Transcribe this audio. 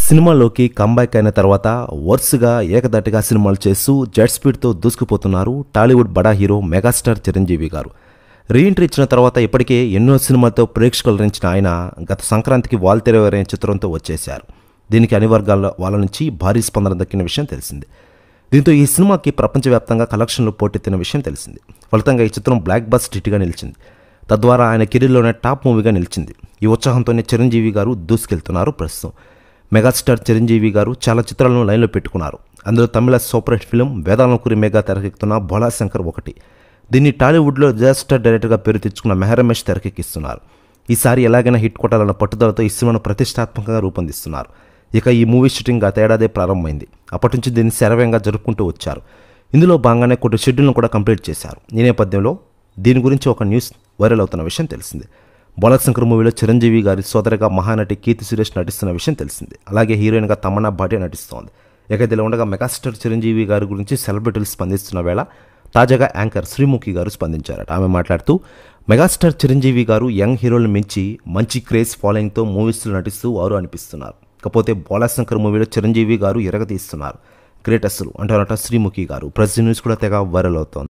సినిమాలోకి కంబ్యాక్ అయిన తర్వాత వరుసగా ఏకదటిగా సినిమాలు చేస్తూ జెట్ స్పీడ్తో దూసుకుపోతున్నారు టాలీవుడ్ బడా హీరో మెగాస్టార్ చిరంజీవి గారు రీఎంట్రీ ఇచ్చిన తర్వాత ఇప్పటికే ఎన్నో సినిమాలతో ప్రేక్షకులు రించిన ఆయన గత సంక్రాంతికి వాల్తెరవేరే చిత్రంతో వచ్చేశారు దీనికి అన్ని వర్గాల వాళ్ళ నుంచి భారీ స్పందన దక్కిన విషయం తెలిసింది దీంతో ఈ సినిమాకి ప్రపంచవ్యాప్తంగా కలెక్షన్లు పోటెత్తిన విషయం తెలిసింది ఫలితంగా ఈ చిత్రం బ్లాక్ బస్ట్ హిట్గా నిలిచింది తద్వారా ఆయన కెరీర్లోనే టాప్ మూవీగా నిలిచింది ఈ ఉత్సాహంతోనే చిరంజీవి గారు దూసుకెళ్తున్నారు ప్రస్తుతం మెగాస్టార్ చిరంజీవి గారు చాలా చిత్రాలను లైన్లో పెట్టుకున్నారు అందులో తమిళ సూపర్ హిట్ ఫిలిం వేదాలకురి మెగా తెరకెక్కుతున్న భోళాశంకర్ ఒకటి దీన్ని టాలీవుడ్లో డిజాస్టర్ డైరెక్టర్గా పేరు తెచ్చుకున్న మెహరమేష్ తెరకెక్కిస్తున్నారు ఈసారి ఎలాగైనా హిట్ కొట్టాలన్న పట్టుదలతో ఈ సినిమాను ప్రతిష్టాత్మకంగా రూపొందిస్తున్నారు ఇక ఈ మూవీ షూటింగ్ గత ఏడాదే ప్రారంభమైంది అప్పటి నుంచి దీన్ని శరవేగంగా జరుపుకుంటూ వచ్చారు ఇందులో భాగంగానే కొన్ని షెడ్యూల్ను కూడా కంప్లీట్ చేశారు ఈ నేపథ్యంలో దీని గురించి ఒక న్యూస్ వైరల్ అవుతున్న విషయం తెలిసింది బాలశంకర్ మూవీలో చిరంజీవి గారి సోదరిగా మహానటి కీర్తి సురేష్ నటిస్తున్న విషయం తెలిసింది అలాగే హీరోయిన్గా తమన్నా భాటియా నటిస్తోంది ఇక ఇదిలా ఉండగా మెగాస్టార్ చిరంజీవి గారి గురించి సెలబ్రిటీలు స్పందిస్తున్న వేళ తాజాగా యాంకర్ శ్రీముఖి గారు స్పందించారట ఆమె మాట్లాడుతూ మెగాస్టార్ చిరంజీవి గారు యంగ్ హీరోలను మించి మంచి క్రేజ్ ఫాలోయింగ్తో మూవీస్లో నటిస్తూ వారు అనిపిస్తున్నారు కాకపోతే బాలశంకర్ మూవీలో చిరంజీవి గారు ఎరగతీస్తున్నారు గ్రేట్ అసలు అంటారట శ్రీముఖి గారు ప్రెస్ న్యూస్ కూడా తెగ వైరల్ అవుతోంది